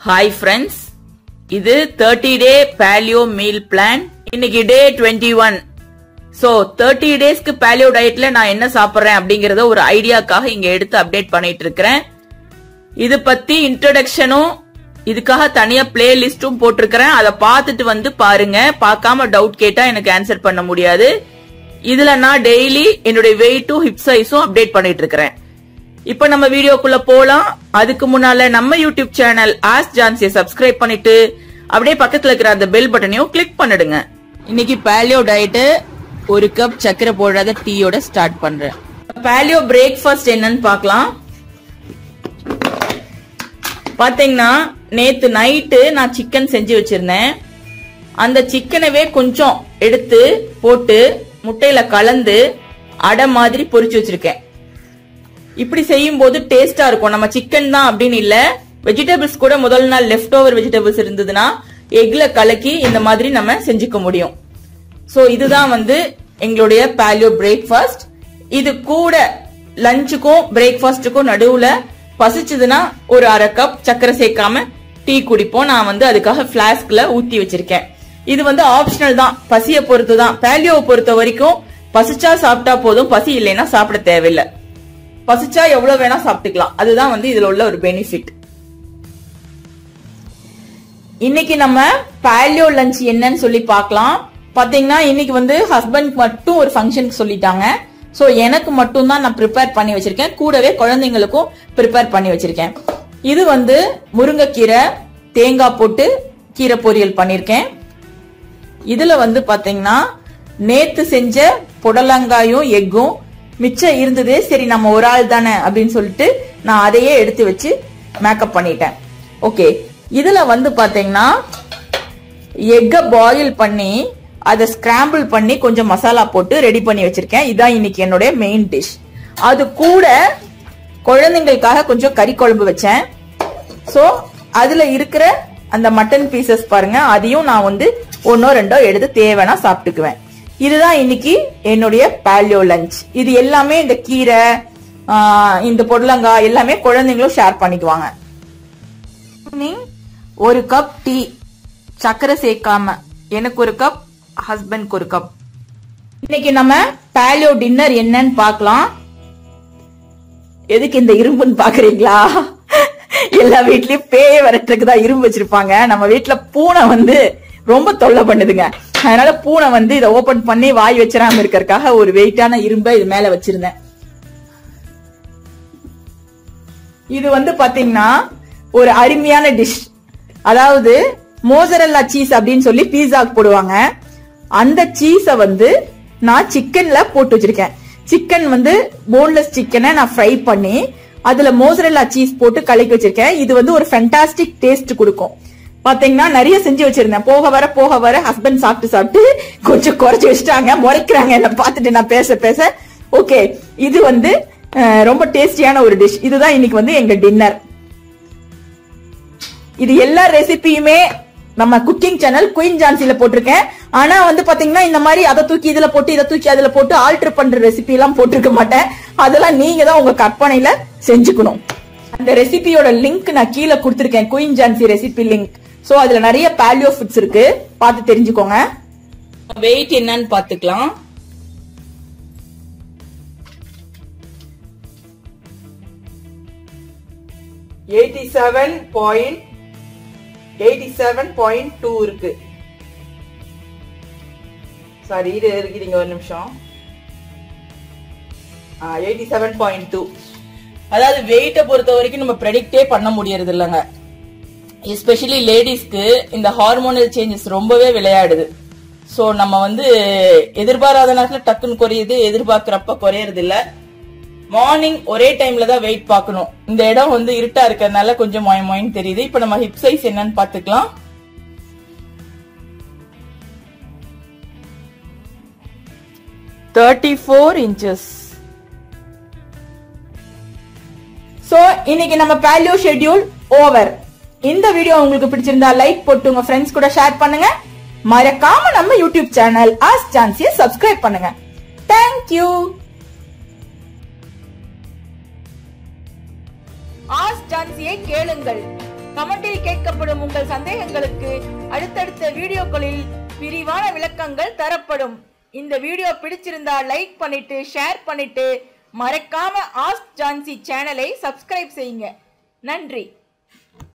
hi friends இது thirty day paleo meal plan இன்னைக்கு day twenty one so thirty டேஸ்க்கு paleo டயட்ல நான் என்ன சாப்பிட்றேன் அப்படிங்கறத ஒரு ஐடியாக்காக இங்க எடுத்து அப்டேட் பண்ணிட்டு இருக்கிறேன் இது பத்தி இன்ட்ரடக்ஷனும் இதுக்காக தனியா பிளேலிஸ்டும் போட்டிருக்கிறேன் அதை பார்த்துட்டு வந்து பாருங்க பார்க்காம டவுட் கேட்டா எனக்கு ஆன்சர் பண்ண முடியாது இதுல நான் டெய்லி என்னுடைய வெயிட்டும் ஹிப் சைஸும் அப்டேட் பண்ணிட்டு இருக்கிறேன் இப்ப நம்ம வீடியோக்குள்ள போலாம் அதுக்கு முன்னால நம்ம யூடியூப் சேனல் ஆஸ் ஜான்சியை சப்ஸ்கிரைப் பண்ணிட்டு அப்படியே பக்கத்துல இருக்கிற அந்த பெல் பட்டனையும் கிளிக் பண்ணிடுங்க இன்னைக்கு பேலியோ டயட் ஒரு கப் சக்கரை போடாத டீயோட ஸ்டார்ட் பண்றேன் பேலியோ பிரேக்ஃபாஸ்ட் என்னன்னு பார்க்கலாம் பாத்தீங்கன்னா நேத்து நைட்டு நான் சிக்கன் செஞ்சு வச்சிருந்தேன் அந்த சிக்கனவே கொஞ்சம் எடுத்து போட்டு முட்டையில கலந்து அடை மாதிரி பொரிச்சு வச்சிருக்கேன் இப்படி செய்யும் போது டேஸ்டா இருக்கும் நம்ம சிக்கன் தான் அப்படின்னு இல்ல வெஜிடபிள்ஸ் கூட முதல் நாள் லெஃப்ட் ஓவர் வெஜிடபிள்ஸ் இருந்ததுன்னா எக்ல கலக்கி இந்த மாதிரி நம்ம செஞ்சுக்க முடியும் சோ இதுதான் வந்து எங்களுடைய பேலியோ பிரேக்ஃபாஸ்ட் இது கூட லஞ்சுக்கும் பிரேக்ஃபாஸ்ட்டுக்கும் நடுவுல பசிச்சதுன்னா ஒரு அரை கப் சக்கரை சேர்க்காம டீ குடிப்போம் நான் வந்து அதுக்காக பிளாஸ்க்ல ஊத்தி வச்சிருக்கேன் இது வந்து ஆப்ஷனல் தான் பசியை பொறுத்து தான் பேலியோவை பொறுத்த வரைக்கும் பசிச்சா சாப்பிட்டா போதும் பசி இல்லைன்னா சாப்பிட தேவையில்லை பசிச்சா எவ்வளவு வேணா சாப்பிட்டுக்கலாம் அதுதான் வந்து இதுல உள்ள ஒரு பெனிஃபிட் இன்னைக்கு நம்ம பேலியோ லஞ்ச் என்னன்னு சொல்லி பார்க்கலாம் பாத்தீங்கன்னா இன்னைக்கு வந்து ஹஸ்பண்ட் மட்டும் ஒரு ஃபங்க்ஷனுக்கு சொல்லிட்டாங்க சோ எனக்கு மட்டும் தான் நான் ப்ரிப்பேர் பண்ணி வச்சிருக்கேன் கூடவே குழந்தைங்களுக்கும் ப்ரிப்பேர் பண்ணி வச்சிருக்கேன் இது வந்து முருங்கைக்கீரை தேங்காய் போட்டு கீரை பொரியல் பண்ணிருக்கேன் இதுல வந்து பாத்தீங்கன்னா நேத்து செஞ்ச புடலங்காயும் எக்கும் மிச்சம் இருந்தது சரி நம்ம ஒரு ஆள் தானே அப்படின்னு சொல்லிட்டு நான் அதையே எடுத்து வச்சு மேக்கப் பண்ணிட்டேன் ஓகே இதுல வந்து பாத்தீங்கன்னா எக்க பாயில் பண்ணி அதை ஸ்கிராம்பிள் பண்ணி கொஞ்சம் மசாலா போட்டு ரெடி பண்ணி வச்சிருக்கேன் இதான் இன்னைக்கு என்னுடைய மெயின் டிஷ் அது கூட குழந்தைங்களுக்காக கொஞ்சம் கறி குழம்பு வச்சேன் சோ அதுல இருக்கிற அந்த மட்டன் பீசஸ் பாருங்க அதையும் நான் வந்து ஒன்னோ ரெண்டோ எடுத்து தேவைன்னா சாப்பிட்டுக்குவேன் இதுதான் இன்னைக்கு என்னுடைய பேலியோ லஞ்ச் இது எல்லாமே இந்த கீரை ஆஹ், இந்த பொடலங்காய் எல்லாமே குழந்தைங்களும் ஷேர் பண்ணிக்குவாங்க Evening, ஒரு கப் டீ சக்கரை சேர்க்காம எனக்கு ஒரு கப் ஹஸ்பண்ட்க்கு ஒரு கப் இன்னைக்கு நம்ம பேலியோ டின்னர் என்னன்னு பார்க்கலாம் எதுக்கு இந்த இரும்புன்னு பாக்குறீங்களா எல்லா வீட்லயும் பேய விரட்டுறதுக்கு தான் இரும்பு வச்சிருப்பாங்க நம்ம வீட்ல பூனை வந்து ரொம்ப தொல்லை பண்ணுதுங்க அதனால பூனை வந்து இதை ஓபன் பண்ணி வாய் வச்சிடாம இருக்கறதுக்காக ஒரு வெயிட்டான இரும்பை இது மேல வச்சிருந்தேன் இது வந்து பாத்தீங்கன்னா ஒரு அருமையான டிஷ் அதாவது மோசரல்லா சீஸ் அப்படின்னு சொல்லி பீஸாக்கு போடுவாங்க அந்த சீஸ வந்து நான் சிக்கன்ல போட்டு வச்சிருக்கேன் சிக்கன் வந்து போன்லெஸ் சிக்கனை நான் ஃப்ரை பண்ணி அதுல மோசரல்லா சீஸ் போட்டு கலக்கி வச்சிருக்கேன் இது வந்து ஒரு ஃபென்டாஸ்டிக் டேஸ்ட் கொடுக்கும் பாத்தீங்கன்னா நிறைய செஞ்சு வச்சிருந்தேன் போக வர போக வர ஹஸ்பண்ட் சாப்பிட்டு சாப்பிட்டு கொஞ்சம் குறைச்சு வச்சுட்டாங்க முறைக்கிறாங்க என்ன பார்த்துட்டு நான் பேச பேச ஓகே இது வந்து அஹ், ரொம்ப டேஸ்டியான ஒரு டிஷ் இதுதான் இன்னைக்கு வந்து எங்க டின்னர் இது எல்லா ரெசிபியுமே நம்ம குக்கிங் சேனல் குயின் ஜான்சில போட்டிருக்கேன் ஆனா வந்து பாத்தீங்கன்னா இந்த மாதிரி அதை தூக்கி இதுல போட்டு இதை தூக்கி அதுல போட்டு ஆல்டர் பண்ற ரெசிபி எல்லாம் போட்டிருக்க மாட்டேன் அதெல்லாம் நீங்க தான் உங்க கற்பனையில செஞ்சுக்கணும் அந்த ரெசிபியோட லிங்க் நான் கீழே கொடுத்திருக்கேன் queen Jhansi recipe link so அதுல நிறைய பேலியோ ஃபுட்ஸ் இருக்கு பார்த்து தெரிஞ்சுக்கோங்க வெயிட் என்னன்னு பாத்துக்கலாம் eighty seven point eighty seven point two இருக்கு சாரி இது இருக்குதுங்க ஒரு நிமிஷம் எயிட்டி செவன் பாயிண்ட் டூ அதாவது வெயிட்டை பொறுத்த வரைக்கும் நம்ம ப்ரெடிக்டே பண்ண முடியறது இல்லைங்க எஸ்பெஷலி லேடிஸ்க்கு இந்த ஹார்மோனல் சேஞ்சஸ் ரொம்பவே விளையாடுது ஸோ நம்ம வந்து எதிர்பாராத நேரத்தில் டக்குன்னு குறையுது எதிர்பார்க்கறப்ப குறையறது இல்ல மார்னிங் ஒரே டைம்ல தான் வெயிட் பார்க்கணும் இந்த இடம் வந்து இருட்டா இருக்கறதுனால கொஞ்சம் மொய மொயின்னு தெரியுது இப்போ நம்ம ஹிப் சைஸ் என்னன்னு பார்த்துக்கலாம் தேர்ட்டி ஃபோர் இன்ச்சஸ் சோ இன்னைக்கு நம்ம பேலியோ ஷெட்யூல் ஓவர் இந்த வீடியோ உங்களுக்கு பிடிச்சிருந்தா லைக் போட்டு உங்க ஃப்ரெண்ட்ஸ் கூட ஷேர் பண்ணுங்க மறக்காம நம்ம யூடியூப் சேனல் ஆஸ் சான்சியை சப்ஸ்கிரைப் பண்ணுங்க தேங்க்யூ ஆஸ் சான்சியை கேளுங்கள் கமெண்டில் கேட்கப்படும் உங்கள் சந்தேகங்களுக்கு அடுத்தடுத்த வீடியோக்களில் விரிவான விளக்கங்கள் தரப்படும் இந்த வீடியோ பிடிச்சிருந்தா லைக் பண்ணிட்டு ஷேர் பண்ணிட்டு மறக்காம ஆஸ்க் ஜான்சி சேனலை சப்ஸ்கிரைப் செய்யுங்க நன்றி